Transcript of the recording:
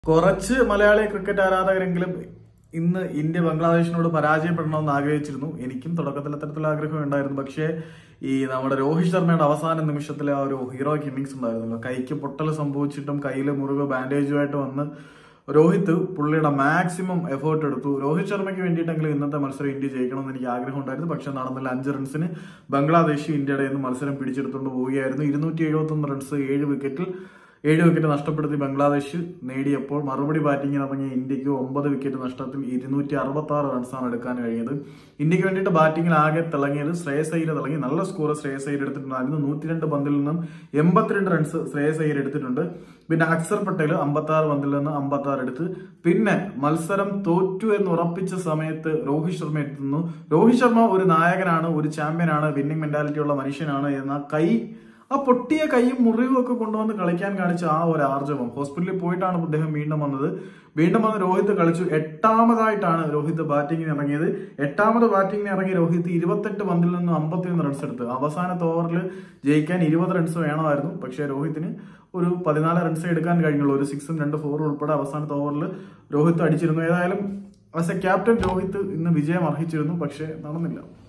കുറച്ച് മലയാളി ക്രിക്കറ്റ് ആരാധകരെങ്കിലും ഇന്ന് ഇന്ത്യ ബംഗ്ലാദേശിനോട് പരാജയപ്പെടണമെന്ന് ആഗ്രഹിച്ചിരുന്നു എനിക്കും തുടക്കത്തിൽ അത്തരത്തിലുള്ള ആഗ്രഹം ഉണ്ടായിരുന്നു പക്ഷേ ഈ നമ്മുടെ രോഹിത് ശർമ്മയുടെ അവസാന നിമിഷത്തിലെ ആ ഒരു ഹീറോയ്ക്ക് ഇന്നിങ്സ് ഉണ്ടായിരുന്നല്ലോ കൈക്ക് പൊട്ടൽ സംഭവിച്ചിട്ടും കയ്യിൽ മുറിവ് ബാൻഡേജുമായിട്ട് വന്ന് രോഹിത് പുള്ളിയുടെ മാക്സിമം എഫേർട്ട് എടുത്തു രോഹിത് ശർമ്മയ്ക്ക് വേണ്ടിയിട്ടെങ്കിലും ഇന്നത്തെ മത്സരം ഇന്ത്യ ജയിക്കണമെന്ന് എനിക്ക് ആഗ്രഹം ഉണ്ടായിരുന്നു പക്ഷെ നടന്നില്ല അഞ്ച് റൺസിന് ബംഗ്ലാദേശ് ഇന്ത്യയുടെ നിന്ന് മത്സരം പിടിച്ചെടുത്തുകൊണ്ട് പോവുകയായിരുന്നു ഇരുന്നൂറ്റി എഴുപത്തി ഒന്ന് റൺസ് ഏഴ് വിക്കറ്റിൽ ഏഴ് വിക്കറ്റ് നഷ്ടപ്പെടുത്തി ബംഗ്ലാദേശ് നേടിയപ്പോൾ മറുപടി ബാറ്റിംഗിന് ഇറങ്ങിയ ഇന്ത്യക്ക് ഒമ്പത് വിക്കറ്റ് നഷ്ടത്തിൽ ഇരുന്നൂറ്റി അറുപത്തി ആറ് റൺസാണ് എടുക്കാൻ കഴിഞ്ഞത് ഇന്ത്യക്ക് വേണ്ടിയിട്ട് ബാറ്റിംഗിൽ ആകെ തിളങ്ങിയത് ശ്രേയസ് അയ്യർ തിളങ്ങി നല്ല സ്കോർ ശ്രേയസ് അയ്യർ എടുത്തിട്ടുണ്ടായിരുന്നു നൂറ്റിരണ്ട് പന്തിൽ നിന്നും എൺപത്തിരണ്ട് റൺസ് ശ്രേയസ് അയ്യർ എടുത്തിട്ടുണ്ട് പിന്നെ അക്സർ പട്ടേൽ അമ്പത്തി ആറ് പന്തിൽ നിന്ന് അമ്പത്തി ആറ് എടുത്ത് പിന്നെ മത്സരം തോറ്റു എന്ന് ഉറപ്പിച്ച സമയത്ത് രോഹിത് ശർമ്മ എത്തുന്നു രോഹിത് ശർമ്മ ഒരു നായകനാണ് ഒരു ചാമ്പ്യനാണ് വിന്നിംഗ് മെന്റാലിറ്റി ഉള്ള മനുഷ്യനാണ് എന്ന കൈ ആ പൊട്ടിയ കൈയും മുറിവും ഒക്കെ കൊണ്ടുവന്ന് കളിക്കാൻ കാണിച്ച ആ ഒരു ആർജവം ഹോസ്പിറ്റലിൽ പോയിട്ടാണ് അദ്ദേഹം വീണ്ടും വന്നത് വീണ്ടും വന്ന് രോഹിത് കളിച്ചു എട്ടാമതായിട്ടാണ് രോഹിത് ബാറ്റിംഗിന് ഇറങ്ങിയത് എട്ടാമത് ബാറ്റിംഗിന് ഇറങ്ങിയ രോഹിത് ഇരുപത്തെട്ട് പന്തിൽ നിന്ന് അമ്പത്തിയൊന്ന് റൺസ് എടുത്ത് അവസാനത്തെ ഓവറിൽ ജയിക്കാൻ ഇരുപത് റൺസ് വേണമായിരുന്നു പക്ഷേ രോഹിത്തിന് ഒരു പതിനാല് റൺസ് എടുക്കാൻ കഴിഞ്ഞുള്ളൂ ഒരു സിക്സും രണ്ട് ഫോറും ഉൾപ്പെടെ അവസാനത്തെ ഓവറിൽ രോഹിത് അടിച്ചിരുന്നു ഏതായാലും ആസ് എ ക്യാപ്റ്റൻ രോഹിത് ഇന്ന് വിജയം അർഹിച്ചിരുന്നു പക്ഷേ നടന്നില്ല